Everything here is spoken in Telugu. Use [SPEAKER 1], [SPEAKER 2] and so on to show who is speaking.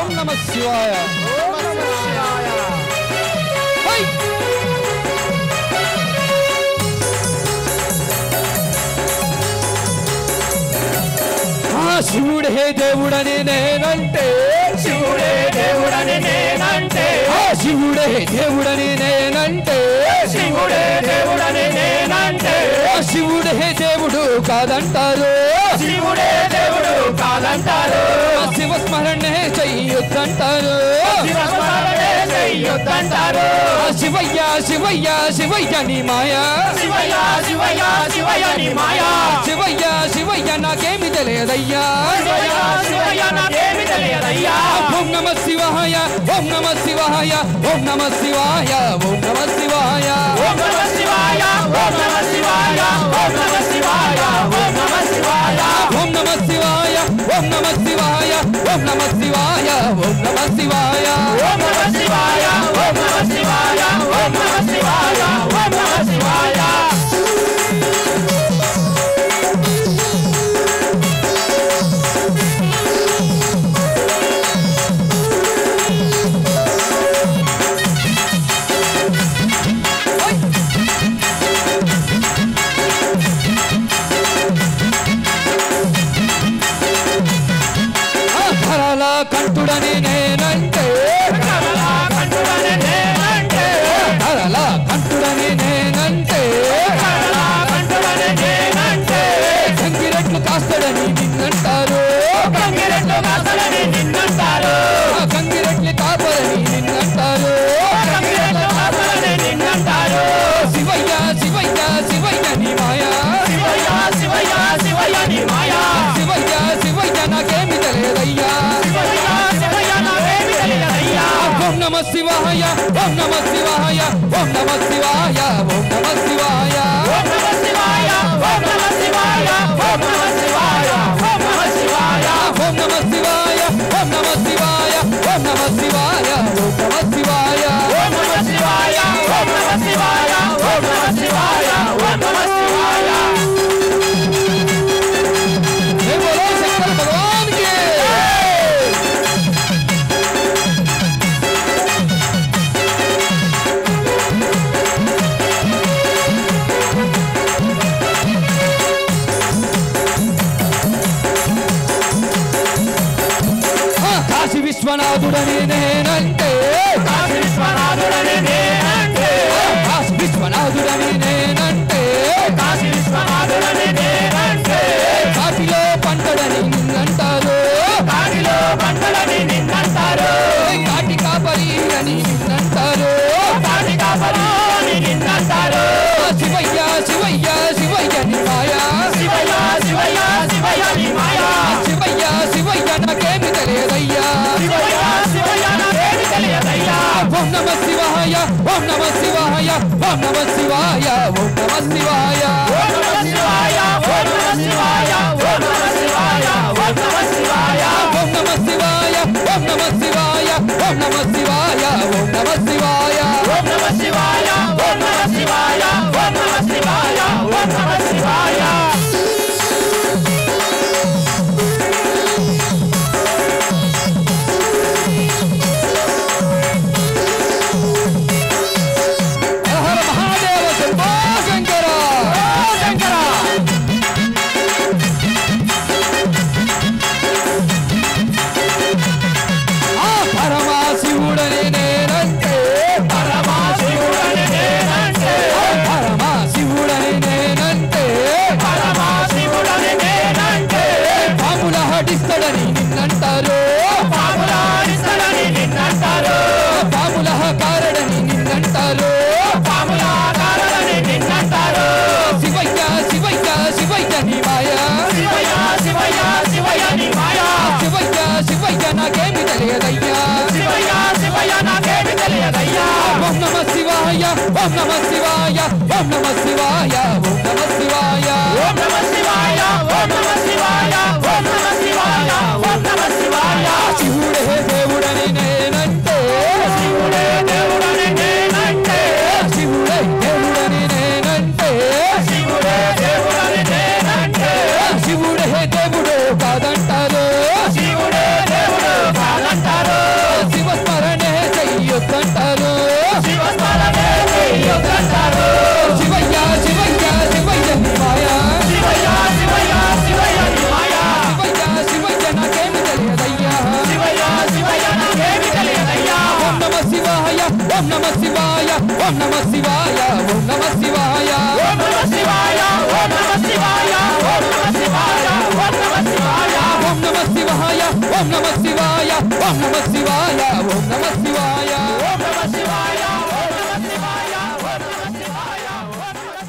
[SPEAKER 1] ఓం నమ శివాయ హై! ఆ శివుడే దేవుడని నేనంటే
[SPEAKER 2] శివుడే దేవుడని నేనంటే
[SPEAKER 1] ఆ శివుడే దేవుడని నేనంటే
[SPEAKER 2] శివుడే దేవుడని నేనంటే
[SPEAKER 1] ఆ శివుడే దేవుడు కాదంటారు
[SPEAKER 2] శివుడే దేవుడు కాదంటారు
[SPEAKER 1] ఆ శివస్మరణే చెయ్యొద్దంటారు
[SPEAKER 2] శివస్మరణే చెయ్యొద్దంటారు
[SPEAKER 1] ఆ శివయ్య శివయ్య శివయ్య నీ మాయా
[SPEAKER 2] శివయ్య శివయ్య శివయ్య నీ మాయా
[SPEAKER 1] శివయ్య శివయ్య నాకేమి తెలియదయ్యా
[SPEAKER 2] శివయ్య శివయ్య నాకేమి తెలియదయ్యా
[SPEAKER 1] ఓం నమ శివాయ ఓం నమ శివాయ ఓం నమ శివాయ ఓం నమ శివాయ
[SPEAKER 2] ఓం నమ శివాయ ఓం నమ శివాయ ఓం నమ శివాయ ఓం నమ శివాయ
[SPEAKER 1] ఓం నమ శివాయ ఓం నమ శివాయ ఓం నమ శివాయ ఓం నమ శివాయ
[SPEAKER 2] ఓం నమ శివాయ ఓం నమ శివాయ ఓం నమ శివాయ ఓం నమ శివాయ
[SPEAKER 1] ఆ ధరల కంఠుడని నేనంటే
[SPEAKER 2] కమలా కంఠుడని నేనంటే
[SPEAKER 1] ధరల కంఠుడని నేనంటే
[SPEAKER 2] కమలా కంఠుడని నేనంటే
[SPEAKER 1] సంగిరెట్లు కాస్తాడని నిన్నంటారు
[SPEAKER 2] కంగిరెట్లు కాసలని నిన్నంటారు
[SPEAKER 1] ఆ కంగిరెట్లు కాపరని నిన్నంటారు
[SPEAKER 2] కంగిరెట్లు కాసలని నిన్నంటారు
[SPEAKER 1] శివయ్య శివయ్య శివయ్య నీ మాయా
[SPEAKER 2] శివయ్య శివయ్య శివయ్య నీ మాయా
[SPEAKER 1] శివయ్య శివయ్య నాకేమి తెలియదయ్యా
[SPEAKER 2] శివయ్య శివయ్య నాకేమి తెలియదయ్యా
[SPEAKER 1] ఓం నమ శివాయ ఓం నమ శివాయ ఓం నమ శివాయ ఓం నమ శివాయ
[SPEAKER 2] ఓం నమ శివాయ ఓం నమ శివాయ ఓం నమ శివాయ ఓం నమ శివాయ
[SPEAKER 1] ఓం నమ శివాయ ఓం నమ శివాయ ఓం నమ శివాయ ఓం నమ శివాయ
[SPEAKER 2] ఓం నమ శివాయ ఓం నమ శివాయ ఓం నమ శివాయ ఓం నమ శివాయ
[SPEAKER 1] జై బోలో శంకర భగవాన్ కి ఆ, కాశీ విశ్వనాథుడని నేనంటే
[SPEAKER 2] కాశీ విశ్వనాథుడని నేనంటే
[SPEAKER 1] కాశీ విశ్వనాథుడని నేనంటే
[SPEAKER 2] కాశీ విశ్వనాథుడని నేనంటే
[SPEAKER 1] కాటిలో పంటడని నిన్నంటారు
[SPEAKER 2] కాటిలో పంటలని నిన్నంటారు
[SPEAKER 1] కాటి కాపరి అని నిన్నంటారు
[SPEAKER 2] కాటి కాపరి అని నిన్నంటారు
[SPEAKER 1] శివయ్య శివయ్య శివయ్య నీ మాయా
[SPEAKER 2] శివయ్య శివయ్య శివయ్య నీ మాయా
[SPEAKER 1] శివయ్య శివయ్య నాకేమి తెలియదయ్యా
[SPEAKER 2] శివయ్య శివయ్య నాకేమి తెలియదయ్యా
[SPEAKER 1] ఓం నమ శివాయ ఓం నమ శివాయ ఓం నమ శివాయ ఓం నమ శివాయ
[SPEAKER 2] ఓం నమ శివాయ ఓం నమ శివాయ ఓం నమ శివాయ ఓం నమ శివాయ
[SPEAKER 1] ఓం నమ శివాయ ఓం నమ శివాయ ఓం నమ శివాయ ఓం నమ శివాయ
[SPEAKER 2] ఓం నమ శివాయ ఓం నమ శివాయ ఓం నమ శివాయ ఓం నమ శివాయ
[SPEAKER 1] హర హర మహాదేవ శంభో శంకర
[SPEAKER 2] శంకర
[SPEAKER 1] ఆ పరమాశివుడని నేనంటే
[SPEAKER 2] పరమాశివుడని నేనంటే
[SPEAKER 1] పరమాశివుడని నేనంటే
[SPEAKER 2] పరమాశివుడని నేనంటే
[SPEAKER 1] పాముల హటిస్తాడని నిన్నంటారు
[SPEAKER 2] పాములాడిస్తాడని నిన్నంటారు
[SPEAKER 1] పాముల కారడని నిన్నంటారు
[SPEAKER 2] పాములాకారని నిన్నంటారు
[SPEAKER 1] శివయ్య శివయ్య శివయ్య నీ మాయా
[SPEAKER 2] శివయ్య శివయ్య శివయ్య నీ మాయా
[SPEAKER 1] శివయ్య శివయ్య నాకేమి తెలియదయ్యా
[SPEAKER 2] శివయ్య శివయ్య నాకేమి తెలియదయ్యా
[SPEAKER 1] ఓం నమ శివాయ ఓం నమ శివాయ ఓం నమ శివాయ ఓం నమ శివాయ
[SPEAKER 2] ఓం నమ శివాయ ఓం నమ శివాయ ఓం నమ శివాయ ఓం నమ శివాయ
[SPEAKER 1] శివుడే దేవుడని నేనంటే
[SPEAKER 2] శివుడే దేవుడని నేనంటే
[SPEAKER 1] శివుడే దేవుడని నేనంటే
[SPEAKER 2] శివుడే దేవుడని నేనంటే
[SPEAKER 1] శివుడే దేవుడు కాదంటారు
[SPEAKER 2] శివుడే దేవుడు కాదంటారు
[SPEAKER 1] ఓం నమ శివాయ ఓం నమ శివాయ ఓం నమ శివాయ
[SPEAKER 2] ఓం నమ